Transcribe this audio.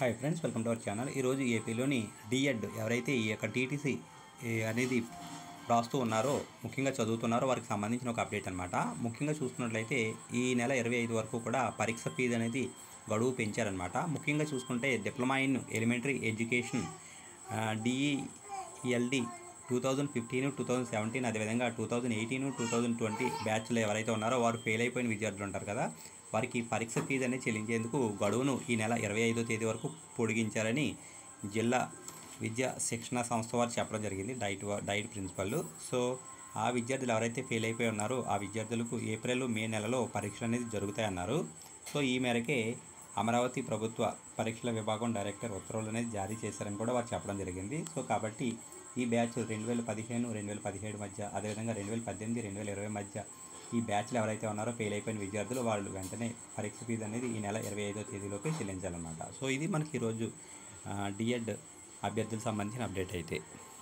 hi friends welcome to our channel ఈరోజు ఏపీలోని D.Ed ఎవరైతే ఈ యొక్క టీటీసీ అనేది రాస్తూ ఉన్నారో ముఖ్యంగా చదువుతున్నారో వారికి సంబంధించిన ఒక అప్డేట్ అనమాట ముఖ్యంగా చూసుకున్నట్లయితే ఈ నెల ఇరవై ఐదు వరకు కూడా పరీక్ష ఫీజు అనేది గడువు పెంచారనమాట ముఖ్యంగా చూసుకుంటే diploma in elementary education DElEd two thousand fifteen two thousand seventeen అదేవిధంగా two thousand eighteen two thousand twenty బ్యాచ్లో ఎవరైతే ఉన్నారో వారు ఫెయిల్ అయిపోయిన విద్యార్థులు ఉంటారు కదా వారికి పరీక్ష ఫీజు అనేది చెల్లించేందుకు గడువును ఈ నెల ఇరవై ఐదో తేదీ వరకు పొడిగించారని జిల్లా విద్యా శిక్షణ సంస్థ వారు చెప్పడం జరిగింది డైట్ వా- డైట్ ప్రిన్సిపల్ సో ఆ విద్యార్థులు ఎవరైతే ఫెయిల్ అయిపోయి ఉన్నారో ఆ విద్యార్థులకు ఏప్రిల్ మే నెలలో పరీక్షలు అనేది జరుగుతాయన్నారు సో ఈ మేరకే అమరావతి ప్రభుత్వ పరీక్షల విభాగం డైరెక్టర్ ఉత్తర్వులు అనేది జారీ చేశారని కూడా వారు చెప్పడం జరిగింది సో కాబట్టి ఈ బ్యాచ్ రెండు వేల పదిహేను రెండు వేల పదిహేడు మధ్య అదేవిధంగా రెండు వేల పద్దెనిమిది రెండు వేల ఇరవై మధ్య ఈ బ్యాచ్లు ఎవరైతే ఉన్నారో ఫెయిల్ అయిపోయిన విద్యార్థులు వాళ్ళు వెంటనే పరీక్ష ఫీజు అనేది ఈ నెల ఇరవై ఐదో తేదీలోపే చెల్లించాలన్నమాట సో ఇది మనకి ఈరోజు డిఎడ్ అభ్యర్థులకు సంబంధించిన అప్డేట్ అయితే